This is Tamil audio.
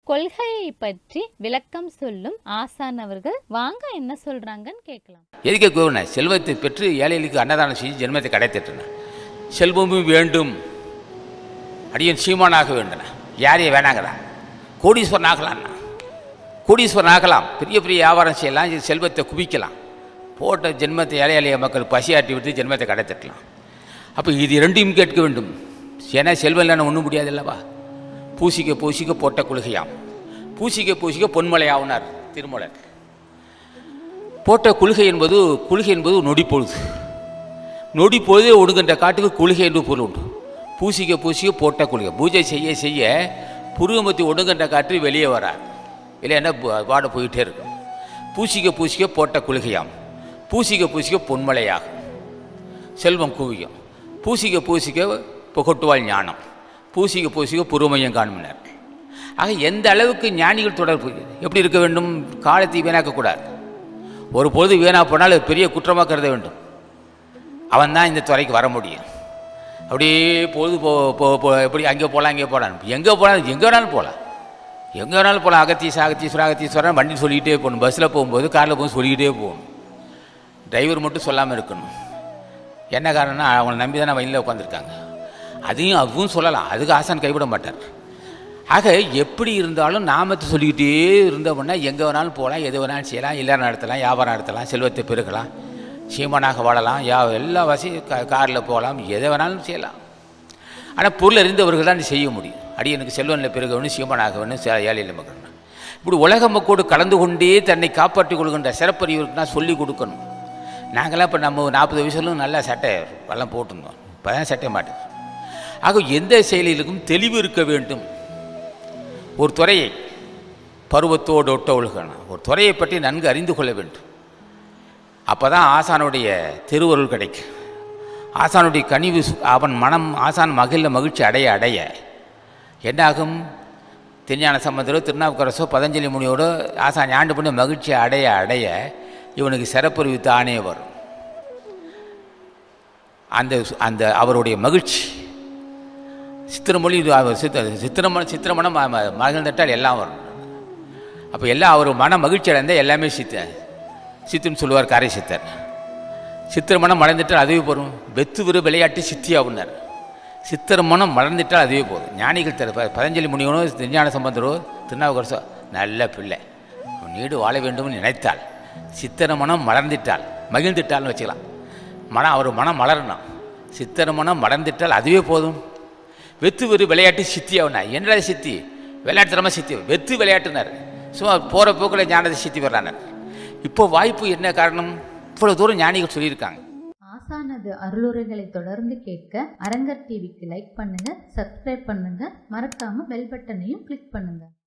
கொள்கையை பற்றி விளக்கம் சொல்லும் ஆசான் அவர்கள் வாங்க என்ன சொல்றாங்கன்னு கேட்கலாம் எதுக்கே கூறின செல்வத்தை பெற்று ஏழைகளுக்கு அன்னதானம் செஞ்சு ஜென்மத்தை கடைத்திட்டன செல்வமும் வேண்டும் அடியன் சீமானாக வேண்டன யாரையும் வேணாங்கிறா கோடீஸ்வரன் ஆகலாம்னா கோடீஸ்வரன் ஆகலாம் பெரிய பெரிய வியாபாரம் செய்யலாம் இது செல்வத்தை குவிக்கலாம் போட்ட ஜென்மத்தை ஏழை எளிய மக்கள் பசியாட்டி விட்டு ஜென்மத்தை கடைத்திட்டலாம் அப்போ இது ரெண்டையும் கேட்க வேண்டும் ஏன்னா செல்வம் இல்லைன்னா ஒன்றும் முடியாது அல்லவா பூசிக்க பூசிக்க போட்ட குலுகையாம் பூசிக்க பூசிக்க பொன்மலையாவுனார் திருமலர் போட்ட குலுகை என்பது குலுகை என்பது நொடி பொழுது நொடி பொழுதே ஒடுங்கின்ற காட்டுக்கு குலுகை என்று பொருள் உண்டு பூசிக்க பூசிக்க போட்ட குலுகை பூஜை செய்ய செய்ய புருவமத்தி ஒடுங்கின்ற காற்று வெளியே வரார் இல்லைன்னா பு- வாட போயிட்டே இருக்கும் பூசிக்க பூசிக்க போட்ட குலுகையாம் பூசிக்க பூசிக்க பொன்மலையாகும் செல்வம் குவியும் பூசிக்க பூசிக்க புகட்டுவாள் ஞானம் பூசிக்க பூசிக்க புருமையம் காணுமினர் ஆக எந்த அளவுக்கு ஞானிகள் தொடர்பு எப்படி இருக்க வேண்டும் காலத்தை வீணாக்கக்கூடாது ஒரு பொழுது வீணா போனால் அது பெரிய குற்றமாக கருத வேண்டும் அவன் தான் இந்த துறைக்கு வர முடியும் அப்படியே பொழுது போ போ போ எப்படி அங்கே போகலாம் அங்கே போகலாம் எங்கே போகலாம் எங்கே வேணாலும் போகலாம் எங்கே வேணாலும் போகலாம் அகத்தீஸ் அகத்தீஸ்வரர் அகத்தீஸ்வரன் வண்டி சொல்லிக்கிட்டே போகணும் பஸ்ஸில் போகும்போது காரில் போகும்போது சொல்லிக்கிட்டே போகணும் டிரைவர் மட்டும் சொல்லாமல் இருக்கணும் என்ன காரணம்னா அவங்கள நம்பி தானே வயலில் உட்காந்துருக்காங்க அதையும் அதுவும் சொல்லலாம் அதுக்கு ஆசான் கைவிட மாட்டார் ஆக எப்படி இருந்தாலும் நாமத்தை சொல்லிக்கிட்டே இருந்தோம்னா எங்கே வேணாலும் போகலாம் எது வேணாலும் செய்யலாம் இல்லறம் நடத்தலாம் வியாபாரம் நடத்தலாம் செல்வத்தை பெருக்கலாம் சீமனாக வாழலாம் யா எல்லா வசதியும் கா காரில் போகலாம் எதை வேணாலும் செய்யலாம் ஆனால் பொருள் அறிந்தவர்கள் தான் செய்ய முடியும் அடி எனக்கு செல்வனில் பெருக வேணும் சீமனாக வேணும் சே- ஏழையில் மக்கள் இப்படி உலக மக்களோடு கலந்து கொண்டே தன்னை காப்பாற்றிக் கொள்கின்ற சிறப்பறிவுக்கு நான் சொல்லிக் கொடுக்கணும் நாங்களாம் இப்போ நம்ம நாற்பது வயசுலும் நல்லா சட்டை எல்லாம் போட்டிருந்தோம் இப்போ தான் சட்டை மாட்டேன் ஆக எந்த செயலிலும் தெளிவு இருக்க வேண்டும் ஒரு துறையை பருவத்தோடு ஒட்ட ஒழுகணும் ஒரு துறையை பற்றி நன்கு அறிந்து கொள்ள வேண்டும் அப்போ தான் ஆசானுடைய திருவருள் கிடைக்கும் ஆசானுடைய கனிவு சு- அவன் மனம் ஆசான் மகிழ்ல மகிழ்ச்சி அடைய அடைய என்னாகும் திருஞான சம்பந்தரோ திருநாவுக்கரசோ பதஞ்சலி முனியோட ஆசான் ஆண்டு பண்ணி மகிழ்ச்சி அடைய அடைய இவனுக்கு சிறப்பறிவு தானே வரும் அந்த சு- அந்த அவருடைய மகிழ்ச்சி சித்திரமொழி இது அவர் சித்த சித்திரமண சித்திரமணம் ம- ம- மகிழ்ந்துட்டால் எல்லாம் வரும் அப்போ எல்லாம் அவர் மன மகிழ்ச்சி அடைந்தால் எல்லாமே சித்த சித்துன்னு சொல்லுவார் காரை சித்தர் சித்திரமணம் மலர்ந்துட்டால் அதுவே போதும் வெத்து விரு விளையாட்டு சித்தியாகுனார் சித்திரமணம் மலர்ந்துட்டால் அதுவே போதும் ஞானிகள் தர ப- பதஞ்சலி முனிவனோ திருஞான சம்பந்தரோ திருநாவுக்கரசோ நல்ல பிள்ளை அவன் நீடு வாழ வேண்டும்னு நினைத்தால் சித்திரமணம் மலர்ந்துட்டால் மகிழ்ந்துட்டால்னு வச்சுக்கலாம் மனம் அவர் மனம் மலரணும் சித்திரமணம் மலர்ந்துட்டால் அதுவே போதும் வெத்து வெறு விளையாட்டு சித்தி அவனா என்னடா சித்தி விளையாட்டுத்தனமாக சித்தி வெத்து விளையாட்டுனார் சும்மா போகிற போக்கில் ஞானத்தை சித்தி வர்றானார் இப்போ வாய்ப்பு என்ன காரணம் இவ்வளோ தூரம் ஞானிகள் சொல்லியிருக்காங்க ஆசானது அருளுரைகளை தொடர்ந்து கேட்க அரங்கர் டிவிக்கு லைக் பண்ணுங்க சப்ஸ்கிரைப் பண்ணுங்க மறக்காம பெல் பட்டனையும் கிளிக் பண்ணுங்க